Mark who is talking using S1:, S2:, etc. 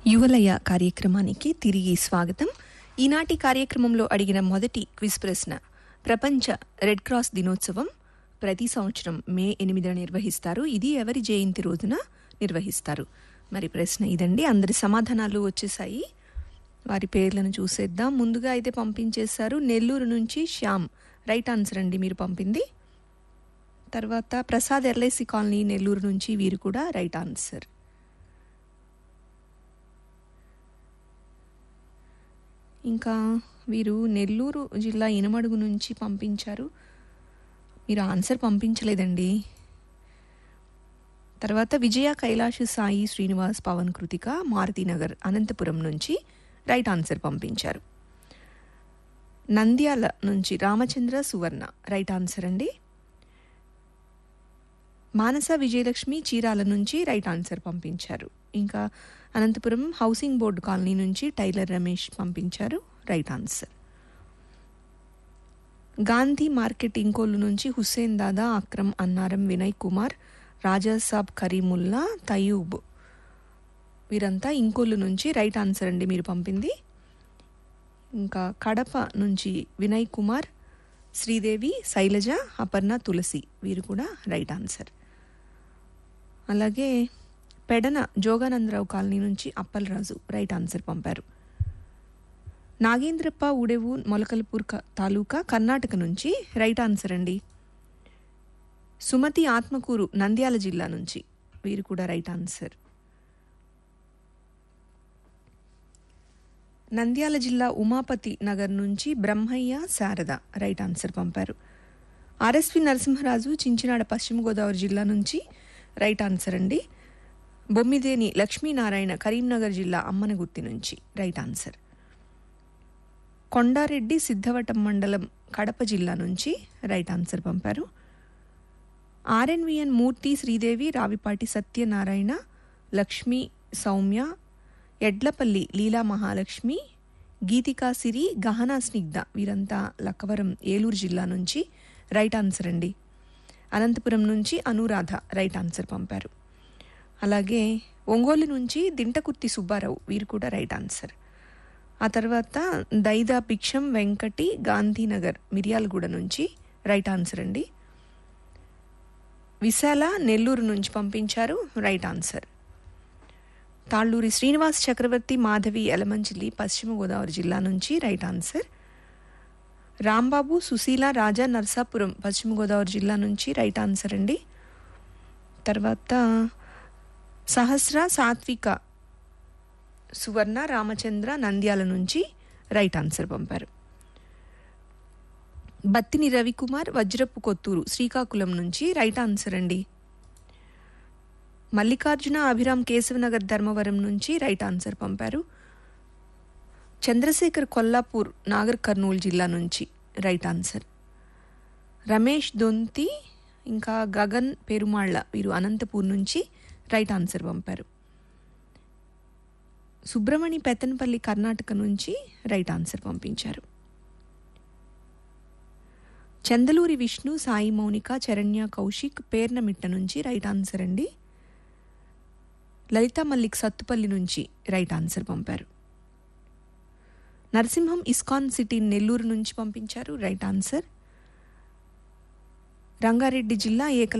S1: యువలయ కార్యక్రమానికి తిరిగి స్వాగతం ఈనాటి కార్యక్రమంలో అడిగిన మొదటి క్విజ్ ప్రశ్న ప్రపంచ రెడ్ క్రాస్ దినోత్సవం ప్రతి సంవత్సరం మే ఎనిమిదిన నిర్వహిస్తారు ఇది ఎవరి జయంతి రోజున నిర్వహిస్తారు మరి ప్రశ్న ఇదండి అందరి సమాధానాలు వచ్చేసాయి వారి పేర్లను చూసేద్దాం ముందుగా అయితే పంపించేశారు నెల్లూరు నుంచి శ్యామ్ రైట్ ఆన్సర్ అండి మీరు పంపింది తర్వాత ప్రసాద్ ఎల్ఐసి కాలనీ నెల్లూరు నుంచి వీరు కూడా రైట్ ఆన్సర్ ఇంకా వీరు నెల్లూరు జిల్లా ఇనమడుగు నుంచి పంపించారు మీరు ఆన్సర్ పంపించలేదండి తర్వాత విజయ కైలాష్ సాయి శ్రీనివాస్ పవన్ కృతిక మారుతినగర్ అనంతపురం నుంచి రైట్ ఆన్సర్ పంపించారు నంద్యాల నుంచి రామచంద్ర సువర్ణ రైట్ ఆన్సర్ అండి మానస విజయలక్ష్మి చీరాల నుంచి రైట్ ఆన్సర్ పంపించారు ఇంకా అనంతపురం హౌసింగ్ బోర్డు కాలనీ నుంచి టైలర్ రమేష్ పంపించారు right answer Gandhi market Inkollu నుంచి హుస్సేన్ దాదా అక్రమ్ అన్నారం వినయ్ కుమార్ రాజాసాబ్ కరీముల్లా తయూబ్ వీరంతా ఇంకోలు నుంచి రైట్ ఆన్సర్ అండి మీరు పంపింది ఇంకా కడప నుంచి వినయ్ కుమార్ శ్రీదేవి శైలజ అపర్ణ తులసి వీరు కూడా రైట్ ఆన్సర్ అలాగే పెడన జోగానందరావు కాలనీ నుంచి అప్పలరాజు రైట్ ఆన్సర్ పంపారు నాగేంద్రప్ప ఉడెవు మొలకల్పూర్ క- తాలూకా కర్ణాటక నుంచి రైట్ ఆన్సర్ అండి సుమతి ఆత్మకూరు నంద్యాల జిల్లా నుంచి వీరు కూడా రైట్ ఆన్సర్ నంద్యాల జిల్లా ఉమాపతి నగర్ నుంచి బ్రహ్మయ్య శారద రైట్ ఆన్సర్ పంపారు ఆర్ఎస్వి నరసింహరాజు చించినాడ పశ్చిమ గోదావరి జిల్లా నుంచి రైట్ ఆన్సర్ అండి బొమ్మిదేని లక్ష్మీనారాయణ కరీంనగర్ జిల్లా అమ్మనగుత్తి నుంచి రైట్ ఆన్సర్ కొండారెడ్డి సిద్ధవటం మండలం కడప జిల్లా నుంచి రైట్ ఆన్సర్ పంపారు ఆర్ఎన్విఎన్ మూర్తి శ్రీదేవి రావిపాటి సత్యనారాయణ లక్ష్మి సౌమ్య ఎడ్లపల్లి లీలా మహాలక్ష్మి గీతికా సిరి గహనా స్నిగ్ధ వీరంతా లక్కవరం ఏలూరు జిల్లా నుంచి రైట్ ఆన్సర్ అండి అనంతపురం నుంచి అనురాధ రైట్ ఆన్సర్ పంపారు అలాగే ఒంగోలు నుంచి దింటకుర్తి సుబ్బారావు వీరు కూడా రైట్ ఆన్సర్ ఆ తర్వాత దైదా భిక్షం వెంకటి గాంధీనగర్ మిర్యాలగూడ నుంచి రైట్ ఆన్సర్ అండి విశాల నెల్లూరు నుంచి పంపించారు రైట్ ఆన్సర్ తాళ్ళూరి శ్రీనివాస్ చక్రవర్తి మాధవి ఎలమంచిలి పశ్చిమ గోదావరి జిల్లా నుంచి రైట్ ఆన్సర్ రాంబాబు సుశీల రాజా నర్సాపురం పశ్చిమ గోదావరి జిల్లా నుంచి రైట్ ఆన్సర్ అండి తర్వాత సహస్ర సాత్విక సువర్ణ రామచంద్ర నంద్యాల నుంచి రైట్ ఆన్సర్ పంపారు బత్తిని రవికుమార్ వజ్రపు కొత్తూరు శ్రీకాకుళం నుంచి రైట్ ఆన్సర్ అండి మల్లికార్జున అభిరామ్ కేశవనగర్ ధర్మవరం నుంచి రైట్ ఆన్సర్ పంపారు చంద్రశేఖర్ కొల్లాపూర్ నాగర్ కర్నూలు జిల్లా నుంచి రైట్ ఆన్సర్ రమేష్ దొంతి ఇంకా గగన్ పెరుమాళ్ల వీరు అనంతపూర్ నుంచి రైట్ ఆన్సర్ పంపారు సుబ్రమణి పెత్తనపల్లి కర్ణాటక నుంచి రైట్ ఆన్సర్ పంపించారు చందలూరి విష్ణు సాయి మౌనిక చరణ్య కౌశిక్ పేర్నమిట్ట నుంచి రైట్ ఆన్సర్ అండి లలిత మల్లిక్ సత్తుపల్లి నుంచి రైట్ ఆన్సర్ పంపారు నరసింహం ఇస్కాన్ సిటీ నెల్లూరు నుంచి పంపించారు రైట్ ఆన్సర్ రంగారెడ్డి జిల్లా ఏకల